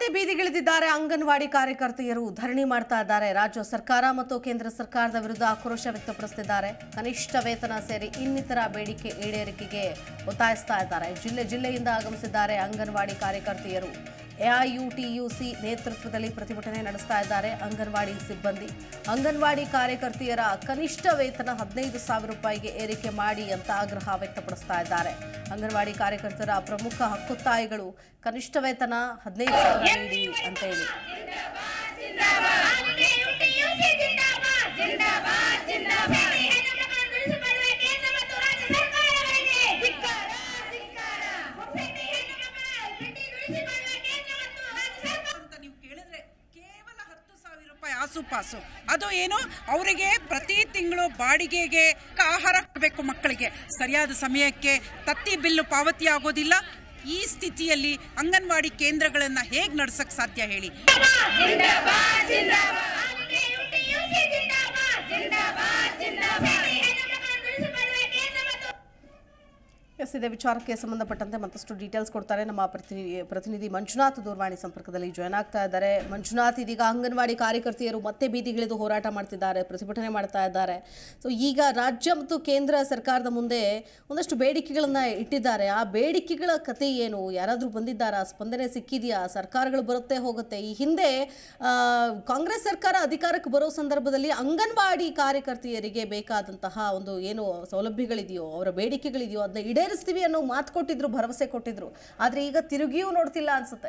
ಮತ್ತೆ ಬೀದಿಗಿಳಿದಿದ್ದಾರೆ ಅಂಗನವಾಡಿ ಕಾರ್ಯಕರ್ತೆಯರು ಧರಣಿ ಮಾಡ್ತಾ ಇದ್ದಾರೆ ರಾಜ್ಯ ಸರ್ಕಾರ ಮತ್ತು ಕೇಂದ್ರ ಸರ್ಕಾರದ ವಿರುದ್ಧ ಆಕ್ರೋಶ ವ್ಯಕ್ತಪಡಿಸುತ್ತಿದ್ದಾರೆ ಕನಿಷ್ಠ ವೇತನ ಸೇರಿ ಇನ್ನಿತರ ಬೇಡಿಕೆ ಈಡೇರಿಕೆಗೆ ಒತ್ತಾಯಿಸ್ತಾ ಇದ್ದಾರೆ ಜಿಲ್ಲೆ ಜಿಲ್ಲೆಯಿಂದ ಆಗಮಿಸಿದ್ದಾರೆ ಅಂಗನವಾಡಿ ಕಾರ್ಯಕರ್ತೆಯರು ಎಐಯುಟಿಯುಸಿ ನೇತೃತ್ವದಲ್ಲಿ ಪ್ರತಿಭಟನೆ ನಡೆಸ್ತಾ ಇದ್ದಾರೆ ಅಂಗನವಾಡಿ ಸಿಬ್ಬಂದಿ ಅಂಗನವಾಡಿ ಕಾರ್ಯಕರ್ತೆಯರ ಕನಿಷ್ಠ ವೇತನ ಹದಿನೈದು ಸಾವಿರ ರೂಪಾಯಿಗೆ ಏರಿಕೆ ಮಾಡಿ ಅಂತ ಆಗ್ರಹ ವ್ಯಕ್ತಪಡಿಸ್ತಾ ಇದ್ದಾರೆ ಅಂಗನವಾಡಿ ಕಾರ್ಯಕರ್ತರ ಪ್ರಮುಖ ಹಕ್ಕುತ್ತಾಯಿಗಳು ಕನಿಷ್ಠ ವೇತನ ಹದಿನೈದು ಸಾವಿರ ನೀಡಿ ಅಂತ ಹೇಳಿ ಅಂತ ನೀವು ಕೇಳಿದ್ರೆ ಕೇವಲ ಹತ್ತು ಸಾವಿರ ರೂಪಾಯಿ ಆಸುಪಾಸು ಅದು ಏನು ಅವರಿಗೆ ಪ್ರತಿ ತಿಂಗಳು ಬಾಡಿಗೆಗೆ ಆಹಾರ ಕೊಡಬೇಕು ಮಕ್ಕಳಿಗೆ ಸರಿಯಾದ ಸಮಯಕ್ಕೆ ತತ್ತಿ ಬಿಲ್ಲು ಪಾವತಿ ಆಗೋದಿಲ್ಲ ಈ ಸ್ಥಿತಿಯಲ್ಲಿ ಅಂಗನವಾಡಿ ಕೇಂದ್ರಗಳನ್ನ ಹೇಗೆ ನಡ್ಸಕ್ ಸಾಧ್ಯ ಹೇಳಿ ಎಸ್ ಇದೇ ವಿಚಾರಕ್ಕೆ ಸಂಬಂಧಪಟ್ಟಂತೆ ಮತ್ತಷ್ಟು ಡೀಟೇಲ್ಸ್ ಕೊಡ್ತಾರೆ ನಮ್ಮ ಪ್ರತಿನಿಧಿ ಪ್ರತಿನಿಧಿ ಮಂಜುನಾಥ್ ದೂರವಾಣಿ ಸಂಪರ್ಕದಲ್ಲಿ ಜಾಯ್ನ್ ಆಗ್ತಾ ಇದ್ದಾರೆ ಮಂಜುನಾಥ್ ಇದೀಗ ಅಂಗನವಾಡಿ ಕಾರ್ಯಕರ್ತೆಯರು ಮತ್ತೆ ಬೀದಿಗಿಳಿದು ಹೋರಾಟ ಮಾಡ್ತಿದ್ದಾರೆ ಪ್ರತಿಭಟನೆ ಮಾಡ್ತಾ ಇದ್ದಾರೆ ಸೊ ಈಗ ರಾಜ್ಯ ಮತ್ತು ಕೇಂದ್ರ ಸರ್ಕಾರದ ಮುಂದೆ ಒಂದಷ್ಟು ಬೇಡಿಕೆಗಳನ್ನ ಇಟ್ಟಿದ್ದಾರೆ ಆ ಬೇಡಿಕೆಗಳ ಕತೆ ಏನು ಯಾರಾದರೂ ಬಂದಿದ್ದಾರಾ ಸ್ಪಂದನೆ ಸಿಕ್ಕಿದೆಯಾ ಸರ್ಕಾರಗಳು ಬರುತ್ತೆ ಹೋಗುತ್ತೆ ಈ ಹಿಂದೆ ಆ, ಕಾಂಗ್ರೆಸ್ ಸರ್ಕಾರ ಅಧಿಕಾರಕ್ಕೆ ಬರೋ ಸಂದರ್ಭದಲ್ಲಿ ಅಂಗನವಾಡಿ ಕಾರ್ಯಕರ್ತೆಯರಿಗೆ ಬೇಕಾದಂತಹ ಒಂದು ಏನು ಸೌಲಭ್ಯಗಳಿದೆಯೋ ಅವರ ಬೇಡಿಕೆಗಳಿದೆಯೋ ಅದನ್ನ ಈಡೇರಿಸ್ತೀವಿ ಅನ್ನೋ ಮಾತು ಕೊಟ್ಟಿದ್ರು ಭರವಸೆ ಕೊಟ್ಟಿದ್ರು ಆದ್ರೆ ಈಗ ತಿರುಗಿಯೂ ನೋಡ್ತಿಲ್ಲ ಅನ್ಸುತ್ತೆ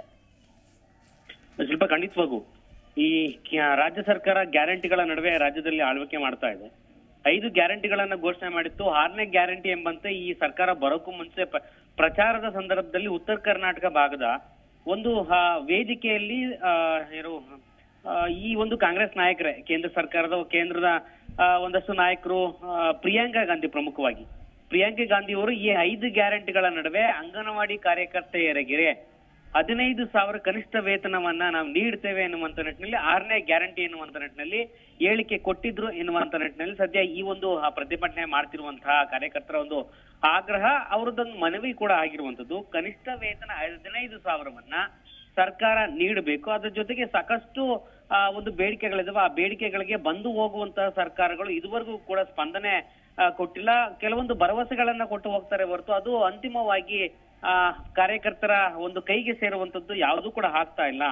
ಶಿಲ್ಪ ಖಂಡಿತವಾಗೂ ಈ ಕ್ಯಾ- ರಾಜ್ಯ ಸರ್ಕಾರ ಗ್ಯಾರಂಟಿಗಳ ನಡುವೆ ರಾಜ್ಯದಲ್ಲಿ ಆಳ್ವಿಕೆ ಮಾಡ್ತಾ ಇದೆ ಐದು ಗ್ಯಾರಂಟಿಗಳನ್ನ ಘೋಷಣೆ ಮಾಡಿತ್ತು ಆರನೇ ಗ್ಯಾರಂಟಿ ಎಂಬಂತೆ ಈ ಸರ್ಕಾರ ಬರೋಕ್ಕೂ ಮುಂಚೆ ಪ- ಪ್ರಚಾರದ ಸಂದರ್ಭದಲ್ಲಿ ಉತ್ತರ ಕರ್ನಾಟಕ ಭಾಗದ ಒಂದು ಆ, ವೇದಿಕೆಯಲ್ಲಿ ಆ, ಏನು ಆ, ಈ ಒಂದು ಕಾಂಗ್ರೆಸ್ ನಾಯಕರೇ ಕೇಂದ್ರ ಸರ್ಕಾರದ ಕೇಂದ್ರದ ಆ, ಒಂದಷ್ಟು ನಾಯಕರು ಆ, ಪ್ರಿಯಾಂಕಾ ಗಾಂಧಿ ಪ್ರಮುಖವಾಗಿ ಪ್ರಿಯಾಂಕಾ ಗಾಂಧಿ ಅವರು ಈ ಐದು ಗ್ಯಾರಂಟಿಗಳ ನಡುವೆ ಅಂಗನವಾಡಿ ಕಾರ್ಯಕರ್ತೆಯರಿಗೆ ಹದಿನೈದು ಸಾವಿರ ಕನಿಷ್ಠ ವೇತನವನ್ನ ನಾವು ನೀಡ್ತೇವೆ ಎನ್ನುವಂತ ನಿಟ್ಟಿನಲ್ಲಿ ಆರನೇ ಗ್ಯಾರಂಟಿ ಎನ್ನುವಂತ ನಿಟ್ಟಿನಲ್ಲಿ ಹೇಳಿಕೆ ಕೊಟ್ಟಿದ್ರು ಎನ್ನುವಂತ ನಿಟ್ಟಿನಲ್ಲಿ ಸದ್ಯ ಈ ಒಂದು ಆ, ಪ್ರತಿಭಟನೆ ಮಾಡ್ತಿರುವಂತಹ ಕಾರ್ಯಕರ್ತರ ಒಂದು ಆಗ್ರಹ ಅವರದೊಂದು ಮನವಿ ಕೂಡ ಆಗಿರುವಂತದ್ದು ಕನಿಷ್ಠ ವೇತನ ಹದಿನೈದು ಸಾವಿರವನ್ನ ಸರ್ಕಾರ ನೀಡಬೇಕು ಅದ್ರ ಜೊತೆಗೆ ಸಾಕಷ್ಟು ಆ, ಒಂದು ಬೇಡಿಕೆಗಳಿದಾವೆ ಆ ಬೇಡಿಕೆಗಳಿಗೆ ಬಂದು ಹೋಗುವಂತಹ ಸರ್ಕಾರಗಳು ಇದುವರೆಗೂ ಕೂಡ ಸ್ಪಂದನೆ ಆ, ಕೊಟ್ಟಿಲ್ಲ ಕೆಲವೊಂದು ಭರವಸೆಗಳನ್ನ ಕೊಟ್ಟು ಹೋಗ್ತಾರೆ ಹೊರತು ಅದು ಅಂತಿಮವಾಗಿ ಆ ಕಾರ್ಯಕರ್ತರ ಒಂದು ಕೈಗೆ ಸೇರುವಂತದ್ದು ಯಾವುದೂ ಕೂಡ ಆಗ್ತಾ ಇಲ್ಲ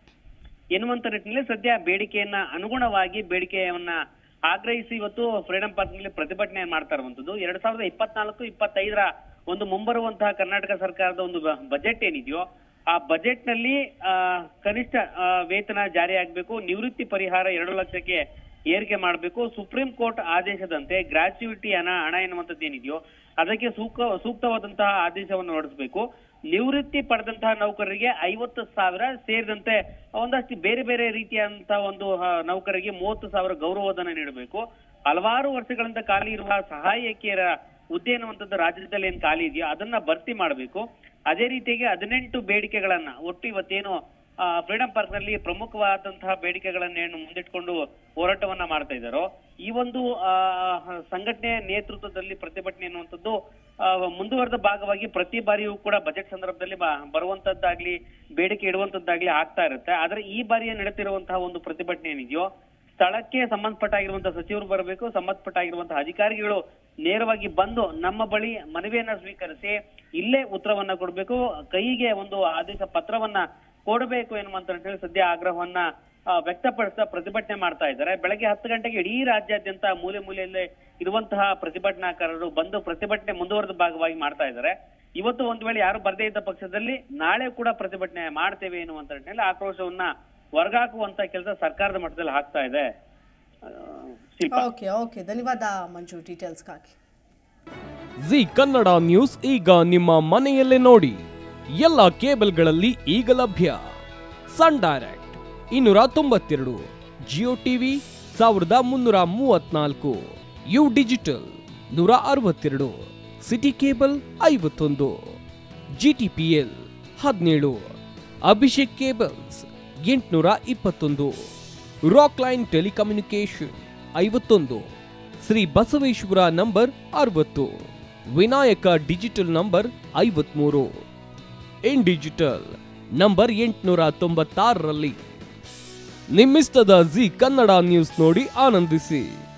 ಎನ್ನುವಂತ ನಿಟ್ಟಿನಲ್ಲಿ ಸದ್ಯ ಬೇಡಿಕೆಯನ್ನ ಅನುಗುಣವಾಗಿ ಬೇಡಿಕೆಯನ್ನ ಆಗ್ರಹಿಸಿ ಇವತ್ತು ಫ್ರೀಡಂ ಪಾರ್ಕ್ ನಲ್ಲಿ ಪ್ರತಿಭಟನೆ ಮಾಡ್ತಾ ಇರುವಂತದ್ದು ಎರಡ್ ಸಾವಿರದ ಇಪ್ಪತ್ನಾಲ್ಕು ಇಪ್ಪತ್ತೈದರ ಒಂದು ಮುಂಬರುವಂತಹ ಕರ್ನಾಟಕ ಸರ್ಕಾರದ ಒಂದು ಬ- ಬಜೆಟ್ ಏನಿದೆಯೋ ಆ ಬಜೆಟ್ ನಲ್ಲಿ ಆ, ಕನಿಷ್ಠ ಆ, ವೇತನ ಜಾರಿ ಆಗ್ಬೇಕು ನಿವೃತ್ತಿ ಪರಿಹಾರ ಎರಡು ಲಕ್ಷಕ್ಕೆ ಏರಿಕೆ ಮಾಡಬೇಕು ಸುಪ್ರೀಂ ಕೋರ್ಟ್ ಆದೇಶದಂತೆ ಗ್ರಾಚ್ಯುಯಿಟಿ ಹಣ ಹಣ ಎನ್ನುವಂಥದ್ದು ಏನಿದೆಯೋ ಅದಕ್ಕೆ ಸೂಕ್ತ ಸೂಕ್ತವಾದಂತಹ ಆದೇಶವನ್ನು ಹೊರಡಿಸಬೇಕು ನಿವೃತ್ತಿ ಪಡೆದಂತಹ ನೌಕರರಿಗೆ ಐವತ್ತು ಸಾವಿರ ಸೇರಿದಂತೆ ಒಂದಷ್ಟು ಬೇರೆ ಬೇರೆ ರೀತಿಯಾದಂತಹ ಒಂದು ಆ, ನೌಕರರಿಗೆ ಮೂವತ್ತು ಸಾವಿರ ಗೌರವಧನ ನೀಡಬೇಕು ಹಲವಾರು ವರ್ಷಗಳಿಂದ ಖಾಲಿ ಇರುವ ಸಹಾಯಕಿಯರ ಹುದ್ದೆ ಎನ್ನುವಂಥದ್ದು ರಾಜ್ಯದಲ್ಲಿ ಏನ್ ಖಾಲಿ ಇದೆಯೋ ಅದನ್ನ ಭರ್ತಿ ಮಾಡಬೇಕು ಅದೇ ರೀತಿಯಾಗಿ ಹದಿನೆಂಟು ಬೇಡಿಕೆಗಳನ್ನ ಒಟ್ಟು ಇವತ್ತೇನು ಫ್ರೀಡಂ ಪಾರ್ಕ್ ನಲ್ಲಿ ಪ್ರಮುಖವಾದಂತಹ ಬೇಡಿಕೆಗಳನ್ನ ಏನು ಮುಂದಿಟ್ಕೊಂಡು ಹೋರಾಟವನ್ನ ಮಾಡ್ತಾ ಇದ್ದಾರೋ ಈ ಒಂದು ಆ, ಸಂಘಟನೆ ನೇತೃತ್ವದಲ್ಲಿ ಪ್ರತಿಭಟನೆ ಎನ್ನುವಂಥದ್ದು ಆ, ಮುಂದುವರೆದ ಭಾಗವಾಗಿ ಪ್ರತಿ ಬಾರಿಯೂ ಕೂಡ ಬಜೆಟ್ ಸಂದರ್ಭದಲ್ಲಿ ಬ- ಬರುವಂತದ್ದಾಗ್ಲಿ ಬೇಡಿಕೆ ಇಡುವಂತದ್ದಾಗ್ಲಿ ಆಗ್ತಾ ಇರುತ್ತೆ ಆದ್ರೆ ಈ ಬಾರಿಯ ನಡೀತಿರುವಂತಹ ಒಂದು ಪ್ರತಿಭಟನೆ ಏನಿದೆಯೋ ಸ್ಥಳಕ್ಕೆ ಸಂಬಂಧಪಟ್ಟಾಗಿರುವಂತಹ ಸಚಿವರು ಬರಬೇಕು ಸಂಬಂಧಪಟ್ಟಾಗಿರುವಂತಹ ಅಧಿಕಾರಿಗಳು ನೇರವಾಗಿ ಬಂದು ನಮ್ಮ ಬಳಿ ಮನವಿಯನ್ನ ಸ್ವೀಕರಿಸಿ ಇಲ್ಲೇ ಉತ್ತರವನ್ನ ಕೊಡಬೇಕು ಕೈಗೆ ಒಂದು ಆದೇಶ ಪತ್ರವನ್ನ ಕೊಡಬೇಕು ಎನ್ನುವಂತ ನಿಟ್ಟಿನಲ್ಲಿ ಸದ್ಯ ಆಗ್ರಹವನ್ನ ಆ, ವ್ಯಕ್ತಪಡಿಸ್ತಾ ಪ್ರತಿಭಟನೆ ಮಾಡ್ತಾ ಇದ್ದಾರೆ ಬೆಳಗ್ಗೆ ಹತ್ತು ಗಂಟೆಗೆ ಇಡೀ ರಾಜ್ಯಾದ್ಯಂತ ಮೂಲೆ ಮೂಲೆಯಲ್ಲೇ ಇರುವಂತಹ ಪ್ರತಿಭಟನಾಕಾರರು ಬಂದು ಪ್ರತಿಭಟನೆ ಮುಂದುವರೆದ ಭಾಗವಾಗಿ ಮಾಡ್ತಾ ಇದ್ದಾರೆ ಇವತ್ತು ಒಂದು ವೇಳೆ ಯಾರು ಬರದೇ ಇದ್ದ ಪಕ್ಷದಲ್ಲಿ ನಾಳೆ ಕೂಡ ಪ್ರತಿಭಟನೆ ಮಾಡ್ತೇವೆ ಎನ್ನುವಂತ ನಿಟ್ಟಿನಲ್ಲಿ ಆಕ್ರೋಶವನ್ನ ಹೊರಗಾಕುವಂತ ಕೆಲಸ ಸರ್ಕಾರದ ಮಟ್ಟದಲ್ಲಿ ಆಗ್ತಾ ಇದೆ ಆ, ಶಿಲ್ಪ ಓಕೆ ಓಕೆ ಧನ್ಯವಾದ ಮಂಜು ಡೀಟೇಲ್ಸ್ಗಾಗಿ ಜಿ ಕನ್ನಡ ನ್ಯೂಸ್ ಈಗ ನಿಮ್ಮ ಮನೆಯಲ್ಲೇ ನೋಡಿ ಎಲ್ಲ ಕೇಬಲ್ಗಳಲ್ಲಿ ಈಗ ಲಭ್ಯ ಸನ್ ಡೈರೆಕ್ಟ್ ಇನ್ನೂರ ತೊಂಬತ್ತೆರಡು ಜಿಯೋ ಟಿವಿ ಸಾವಿರದ ಮುನ್ನೂರ ಮೂವತ್ನಾಲ್ಕು ಯು ಡಿಜಿಟಲ್ ನೂರ ಅರವತ್ತೆರಡು ಸಿಟಿ ಕೇಬಲ್ ಐವತ್ತೊಂದು ಜಿಟಿಪಿಎಲ್ ಹದಿನೇಳು ಅಭಿಷೇಕ್ ಕೇಬಲ್ಸ್ ಎಂಟುನೂರ ಇಪ್ಪತ್ತೊಂದು ರಾಕ್ ಲೈನ್ ಟೆಲಿಕಮ್ಯುನಿಕೇಶನ್ ಐವತ್ತೊಂದು ಶ್ರೀ ಬಸವೇಶ್ವರ ನಂಬರ್ ಅರವತ್ತು ವಿನಾಯಕ ಡಿಜಿಟಲ್ ನಂಬರ್ ಐವತ್ಮೂರು ಇನ್ ಡಿಜಿಟಲ್ ನಂಬರ್ ಎಂಟುನೂರ ತೊಂಬತ್ತಾರರಲ್ಲಿ ನಿಮ್ಮಿಷ್ಟದ ಜಿ ಕನ್ನಡ ನ್ಯೂಸ್ ನೋಡಿ ಆನಂದಿಸಿ